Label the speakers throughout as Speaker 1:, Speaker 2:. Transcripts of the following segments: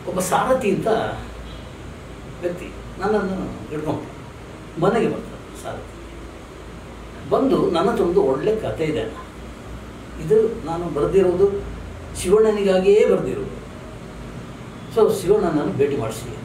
Speaker 1: ಒಬ್ಬ ಸಾರಥಿ ಅಂತ ವ್ಯಕ್ತಿ ನನ್ನನ್ನು ಹಿಡ್ಕೊಂಡು ಮನೆಗೆ ಬರ್ತಾರೆ ಸಾರಥಿ ಬಂದು ನನ್ನ ಹತ್ರ ಒಂದು ಒಳ್ಳೆ ಕತೆ ಇದೆ ಇದು ನಾನು ಬರೆದಿರೋದು ಶಿವಣ್ಣನಿಗಾಗಿಯೇ ಬರೆದಿರೋದು ಸೊ ಶಿವಣ್ಣನನ್ನು ಭೇಟಿ ಮಾಡಿಸಿ ಅಂತ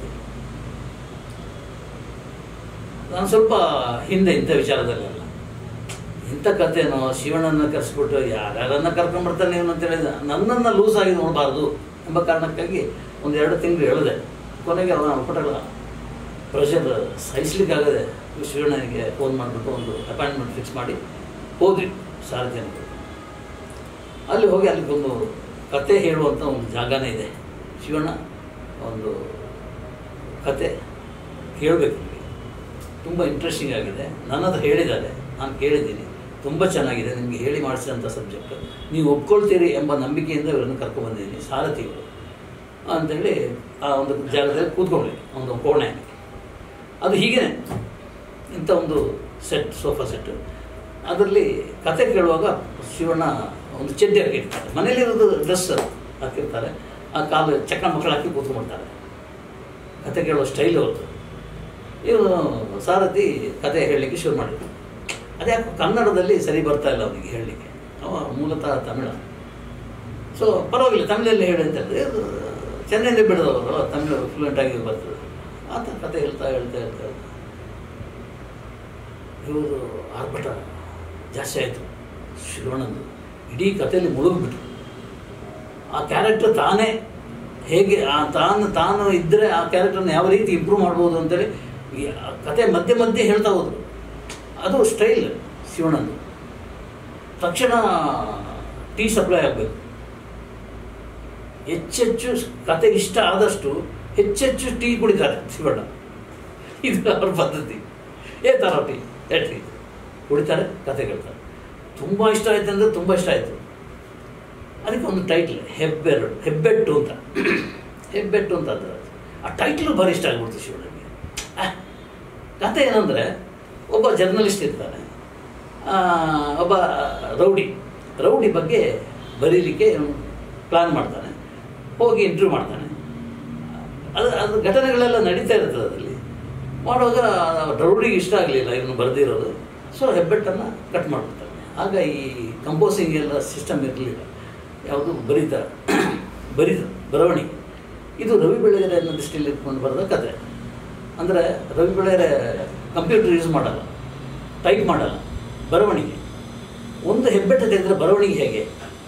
Speaker 1: ನಾನು ಸ್ವಲ್ಪ ಹಿಂದೆ ಇಂಥ ವಿಚಾರದಲ್ಲೆಲ್ಲ ಇಂಥ ಕಥೆನೋ ಶಿವಣ್ಣನ ಕರೆಸ್ಬಿಟ್ಟು ಯಾರ್ಯಾರನ್ನ ಕರ್ಕೊಂಡ್ಬರ್ತಾನೆ ಇವನು ಅಂತ ಹೇಳಿದ ನನ್ನನ್ನು ಲೂಸ್ ಆಗಿ ನೋಡಬಾರ್ದು ಎಂಬ ಕಾರಣಕ್ಕಾಗಿ ಒಂದು ಎರಡು ತಿಂಗಳು ಹೇಳಿದೆ ಕೊನೆಗೆ ಅವನ ಪುಟಗಳ ಪ್ರೆಷರ್ ಸಹಿಸ್ಲಿಕ್ಕಾಗದೆ ಶಿವಣ್ಣನಿಗೆ ಫೋನ್ ಮಾಡಿಬಿಟ್ಟು ಒಂದು ಅಪಾಯಿಂಟ್ಮೆಂಟ್ ಫಿಕ್ಸ್ ಮಾಡಿ ಹೋದ್ರಿ ಸಾರಥಿ ಅಂತ ಅಲ್ಲಿ ಹೋಗಿ ಅಲ್ಲಿ ಒಂದು ಕತೆ ಹೇಳುವಂಥ ಒಂದು ಜಾಗನೇ ಇದೆ ಶಿವಣ್ಣ ಒಂದು ಕತೆ ಕೇಳಬೇಕು ನಿಮಗೆ ತುಂಬ ಇಂಟ್ರೆಸ್ಟಿಂಗ್ ಆಗಿದೆ ನನ್ನ ಹತ್ರ ಹೇಳಿದ್ದಾರೆ ನಾನು ಕೇಳಿದ್ದೀನಿ ತುಂಬ ಚೆನ್ನಾಗಿದೆ ನಿಮಗೆ ಹೇಳಿ ಮಾಡಿಸಿದಂಥ ಸಬ್ಜೆಕ್ಟ್ ನೀವು ಒಪ್ಕೊಳ್ತೀರಿ ಎಂಬ ನಂಬಿಕೆಯಿಂದ ಇವರನ್ನು ಕರ್ಕೊಂಡ್ಬಂದಿದ್ದೀನಿ ಸಾರಥಿಗಳು ಅಂಥೇಳಿ ಆ ಒಂದು ಜಾಗದಲ್ಲಿ ಕೂತ್ಕೊಂಡ್ರಿ ಒಂದು ಕೋಣೆ ಅದು ಹೀಗೇ ಇಂಥ ಒಂದು ಸೆಟ್ ಸೋಫಾ ಸೆಟ್ ಅದರಲ್ಲಿ ಕತೆ ಕೇಳುವಾಗ ಶಿವಣ್ಣ ಒಂದು ಚೆಡ್ಡಿ ಹಾಕಿರ್ತಾರೆ ಮನೇಲಿರೋದು ಡ್ರೆಸ್ ಹಾಕಿರ್ತಾರೆ ಆ ಕಾಲು ಚಕ್ಕ ಮಕ್ಕಳು ಹಾಕಿ ಕೂತ್ಕೊಂಡ್ಬಿಡ್ತಾರೆ ಕತೆ ಕೇಳೋ ಸ್ಟೈಲ್ ಅವ್ರದ್ದು ಇವನು ಸಾರಥಿ ಕತೆ ಹೇಳಲಿಕ್ಕೆ ಶುರು ಮಾಡಿದ್ರು ಅದೇ ಕನ್ನಡದಲ್ಲಿ ಸರಿ ಬರ್ತಾ ಇಲ್ಲ ಅವನಿಗೆ ಹೇಳಲಿಕ್ಕೆ ಅವ ಮೂಲತಃ ತಮಿಳ ಸೊ ಪರವಾಗಿಲ್ಲ ತಮಿಳಲ್ಲಿ ಹೇಳಿ ಅಂತ ಹೇಳಿದ್ರೆ ಇದು ಚೆನ್ನೈಯಲ್ಲಿ ಬೆಳೆದವರು ತಮಿಳು ಫ್ಲೂಯೆಂಟ್ ಆಗಿ ಬರ್ತದೆ ಆತ ಕತೆ ಹೇಳ್ತಾ ಹೇಳ್ತಾ ಹೇಳ್ತಾ ಹೇಳ್ತಾ ಇವರು ಆರ್ಭಟ ಜಾಸ್ತಿ ಆಯಿತು ಶಿವಣ್ಣಂದು ಇಡೀ ಕಥೆಯಲ್ಲಿ ಮುಳುಗ್ಬಿಟ್ರು ಆ ಕ್ಯಾರೆಕ್ಟರ್ ತಾನೇ ಹೇಗೆ ಆ ತಾನು ತಾನು ಇದ್ದರೆ ಆ ಕ್ಯಾರೆಕ್ಟರ್ನ ಯಾವ ರೀತಿ ಇಂಪ್ರೂವ್ ಮಾಡ್ಬೋದು ಅಂತೇಳಿ ಈ ಆ ಕತೆ ಮಧ್ಯೆ ಮಧ್ಯೆ ಹೇಳ್ತಾ ಹೋದರು ಅದು ಸ್ಟೈಲ್ ಶಿವಣ್ಣಂದು ತಕ್ಷಣ ಟೀ ಸಪ್ಲೈ ಆಗಬೇಕು ಹೆಚ್ಚೆಚ್ಚು ಕತೆ ಇಷ್ಟ ಆದಷ್ಟು ಹೆಚ್ಚೆಚ್ಚು ಟೀ ಕುಡಿತಾರೆ ಶಿವಣ್ಣ ಇದು ಅವ್ರ ಪದ್ಧತಿ ಏ ಥರ ಟೀ ಏ ಟೀ ಕುಡಿತಾರೆ ಕತೆ ಕೇಳ್ತಾರೆ ತುಂಬ ಇಷ್ಟ ಆಯ್ತು ಅಂದರೆ ತುಂಬ ಇಷ್ಟ ಆಯಿತು ಅದಕ್ಕೆ ಒಂದು ಟೈಟ್ಲ್ ಹೆಬ್ಬೆರಡು ಹೆಬ್ಬೆಟ್ಟು ಅಂತ ಹೆಬ್ಬೆಟ್ಟು ಅಂತ ಅದರ ಆ ಟೈಟ್ಲು ಭಾರಿ ಇಷ್ಟ ಆಗ್ಬಿಡ್ತು ಶಿವಣ್ಣನಿಗೆ ಆ, ಕತೆ ಏನಂದರೆ ಒಬ್ಬ ಜರ್ನಲಿಸ್ಟ್ ಇರ್ತಾನೆ ಆ, ಒಬ್ಬ ರೌಡಿ ರೌಡಿ ಬಗ್ಗೆ ಬರೀಲಿಕ್ಕೆ ಪ್ಲ್ಯಾನ್ ಮಾಡ್ತಾನೆ ಹೋಗಿ ಇಂಟರ್ವ್ಯೂ ಮಾಡ್ತಾನೆ ಅದು ಅದು ಘಟನೆಗಳೆಲ್ಲ ನಡೀತಾ ಇರ್ತದೆ ಅದರಲ್ಲಿ ಮಾಡುವಾಗ ರೌಡಿಗೆ ಇಷ್ಟ ಆಗಲಿಲ್ಲ ಇವನು ಬರೆದಿರೋದು ಸೊ ಹೆಬ್ಬೆಟ್ಟನ್ನು ಕಟ್ ಮಾಡಿಬಿಡ್ತಾನೆ ಆಗ ಈ ಕಂಪೋಸಿಂಗ್ ಎಲ್ಲ ಸಿಸ್ಟಮ್ ಇರಲಿಲ್ಲ ಯಾವುದು ಬರಿತ ಬರಿತ ಬರವಣಿಗೆ ಇದು ರವಿ ಬೆಳೆಗೆರೆ ಅನ್ನೋ ದೃಷ್ಟಿಯಲ್ಲಿ ಇಟ್ಕೊಂಡು ಬರೆದ ಕತೆ ಅಂದರೆ ರವಿ ಬೆಳೆಗೆರೆ ಕಂಪ್ಯೂಟರ್ ಯೂಸ್ ಮಾಡಲ್ಲ ಟೈಪ್ ಮಾಡಲ್ಲ ಬರವಣಿಗೆ ಒಂದು ಹೆಬ್ಬೆಟ್ಟು ತೆಗೆದ್ರೆ ಬರವಣಿಗೆ ಹೇಗೆ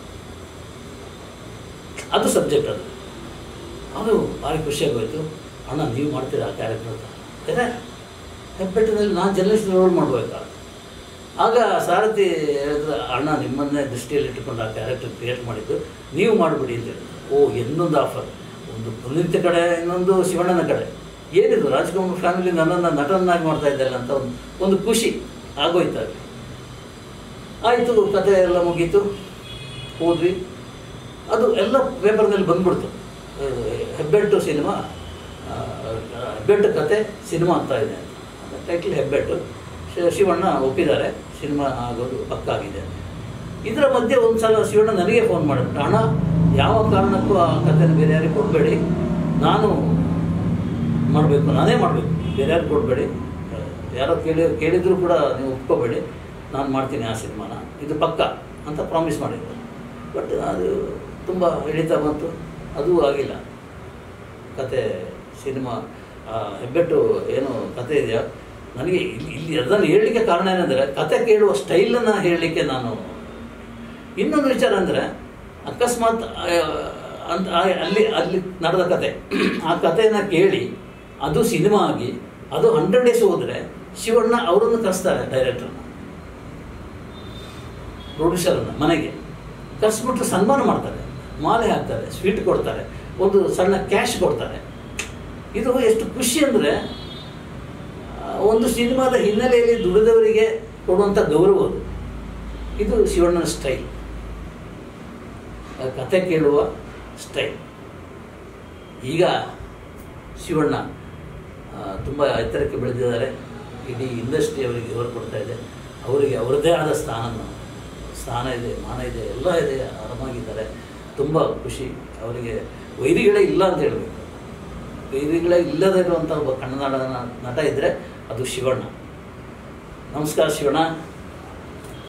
Speaker 1: ಅದು ಸಬ್ಜೆಕ್ಟ್ ಅದು ಅದು ಭಾರಿ ಖುಷಿಯಾಗೋಯ್ತು ಅಣ್ಣ ನೀವು ಮಾಡ್ತೀರಾ ಆ ಕ್ಯಾರೆಕ್ಟರ್ ಅಂತ ಯಾಕೆ ಹೆಬ್ಬೆಟ್ಟಿನಲ್ಲಿ ನಾನು ಜರ್ನಲಿಸ್ಟ್ ರೋಲ್ ಮಾಡಬೇಕಾ ಆಗ ಸಾರಥಿ ಹೇಳಿದ್ರು ಅಣ್ಣ ನಿಮ್ಮನ್ನೇ ದೃಷ್ಟಿಯಲ್ಲಿ ಇಟ್ಟುಕೊಂಡು ಆ ಕ್ಯಾರೆಕ್ಟರ್ ಕ್ರಿಯೇಟ್ ಮಾಡಿದ್ದು ನೀವು ಮಾಡಿಬಿಡಿ ಅಂತ ಹೇಳಿದ್ರು ಓ ಇನ್ನೊಂದು ಆಫರ್ ಒಂದು ಪುನೀತ್ ಕಡೆ ಇನ್ನೊಂದು ಶಿವಣ್ಣನ ಕಡೆ ಏನಿದು ರಾಜ್ಕುಮಾರ್ ಫ್ಯಾಮಿಲಿ ನನ್ನನ್ನು ನಟನನ್ನಾಗಿ ಮಾಡ್ತಾ ಇದ್ದಲ್ಲ ಅಂತ ಒಂದು ಒಂದು ಖುಷಿ ಆಗೋಯ್ತು ಅಲ್ಲಿ ಆಯಿತು ಕತೆ ಎಲ್ಲ ಮುಗೀತು ಹೋದ್ವಿ ಅದು ಎಲ್ಲ ಪೇಪರ್ನಲ್ಲಿ ಬಂದ್ಬಿಡ್ತು ಆ, ಹೆಬ್ಬೆಟ್ಟು ಸಿನಿಮಾ ಆ, ಹೆಬ್ಬೆಟ್ಟು ಕತೆ ಸಿನಿಮಾ ಅಂತ ಇದೆ ಅಂತ ಟೈಟ್ಲ್ ಹೆಬ್ಬೆಟ್ಟು ಶಿ- ಶಿವಣ್ಣ ಒಪ್ಪಿದ್ದಾರೆ ಸಿನಿಮಾ ಆಗೋದು ಪಕ್ಕ ಆಗಿದೆ ಇದರ ಮಧ್ಯೆ ಒಂದು ಸಲ ಶಿವಣ್ಣ ನನಗೆ ಫೋನ್ ಮಾಡಿಬಿಟ್ಟು ಅಣ್ಣ ಯಾವ ಕಾರಣಕ್ಕೂ ಆ ಕಥೆನ ಬೇರೆ ಯಾರಿಗೆ ಕೊಡಬೇಡಿ ನಾನು ಮಾಡಬೇಕು ನಾನೇ ಮಾಡಬೇಕು ಬೇರೆ ಯಾರು ಕೊಡಬೇಡಿ ಯಾರೋ ಕೇಳಿ ಕೇಳಿದರೂ ಕೂಡ ನೀವು ಒಪ್ಕೋಬೇಡಿ ನಾನು ಮಾಡ್ತೀನಿ ಆ ಸಿನಿಮಾನ ಇದು ಪಕ್ಕ ಅಂತ ಪ್ರಾಮಿಸ್ ಮಾಡಿದ್ರು ಬಟ್ ಅದು ತುಂಬ ಹಿಡಿತಾ ಬಂತು ಅದೂ ಆಗಿಲ್ಲ ಕತೆ ಸಿನಿಮಾ ಆ ಹೆಬ್ಬೆಟ್ಟು ಏನು ಕತೆ ಇದೆಯಾ ನನಗೆ ಇಲ್ಲಿ ಇಲ್ಲಿ ಅದನ್ನು ಹೇಳಲಿಕ್ಕೆ ಕಾರಣ ಏನಂದರೆ ಕತೆ ಕೇಳುವ ಸ್ಟೈಲನ್ನು ಹೇಳಲಿಕ್ಕೆ ನಾನು ಇನ್ನೊಂದು ವಿಚಾರ ಅಂದರೆ ಅಕಸ್ಮಾತ್ ಆ, ಅಂತ ಆ- ಅಲ್ಲಿ ಅಲ್ಲಿ ನಡೆದ ಕತೆ ಆ ಕಥೆಯನ್ನು ಕೇಳಿ ಅದು ಸಿನಿಮಾ ಆಗಿ ಅದು ಹಂಡ್ರೆಡ್ ಡೇಸ್ ಹೋದರೆ ಶಿವಣ್ಣ ಅವರನ್ನು ಕರೆಸ್ತಾರೆ ಡೈರೆಕ್ಟರ್ನ ಪ್ರೊಡ್ಯೂಸರನ್ನು ಮನೆಗೆ ಕರೆಸ್ಬಿಟ್ಟು ಸನ್ಮಾನ ಮಾಡ್ತಾರೆ ಮಾಲೆ ಹಾಕ್ತಾರೆ ಸ್ವೀಟ್ ಕೊಡ್ತಾರೆ ಒಂದು ಸಣ್ಣ ಕ್ಯಾಶ್ ಕೊಡ್ತಾರೆ ಇದು ಎಷ್ಟು ಖುಷಿ ಅಂದರೆ ಒಂದು ಸಿನಿಮಾದ ಹಿನ್ನೆಲೆಯಲ್ಲಿ ದುಡಿದವರಿಗೆ ಕೊಡುವಂಥ ಗೌರವ ಅದು ಇದು ಶಿವಣ್ಣನ ಸ್ಟೈಲ್ ಕತೆ ಕೇಳುವ ಸ್ಟೈಲ್ ಈಗ ಶಿವಣ್ಣ ತುಂಬ ಎತ್ತರಕ್ಕೆ ಬೆಳೆದಿದ್ದಾರೆ ಇಡೀ ಇಂಡಸ್ಟ್ರಿ ಅವರಿಗೆ ಗೌರವ ಕೊಡ್ತಾ ಇದೆ ಅವರಿಗೆ ಅವರದ್ದೇ ಆದ ಸ್ಥಾನ ಸ್ಥಾನ ಇದೆ ಮಾನ ಇದೆ ಎಲ್ಲ ಇದೆ ಆರಾಮಾಗಿದ್ದಾರೆ ತುಂಬ ಖುಷಿ ಅವರಿಗೆ ವೈರಿಗಳೇ ಇಲ್ಲ ಅಂತ ಹೇಳಬೇಕು ವೈರಿಗಳೇ ಇಲ್ಲದೇ ಇರುವಂಥ ಒಬ್ಬ ಕನ್ನಡ ನಟ ಇದ್ದರೆ ಅದು ಶಿವಣ್ಣ ನಮಸ್ಕಾರ ಶಿವಣ್ಣ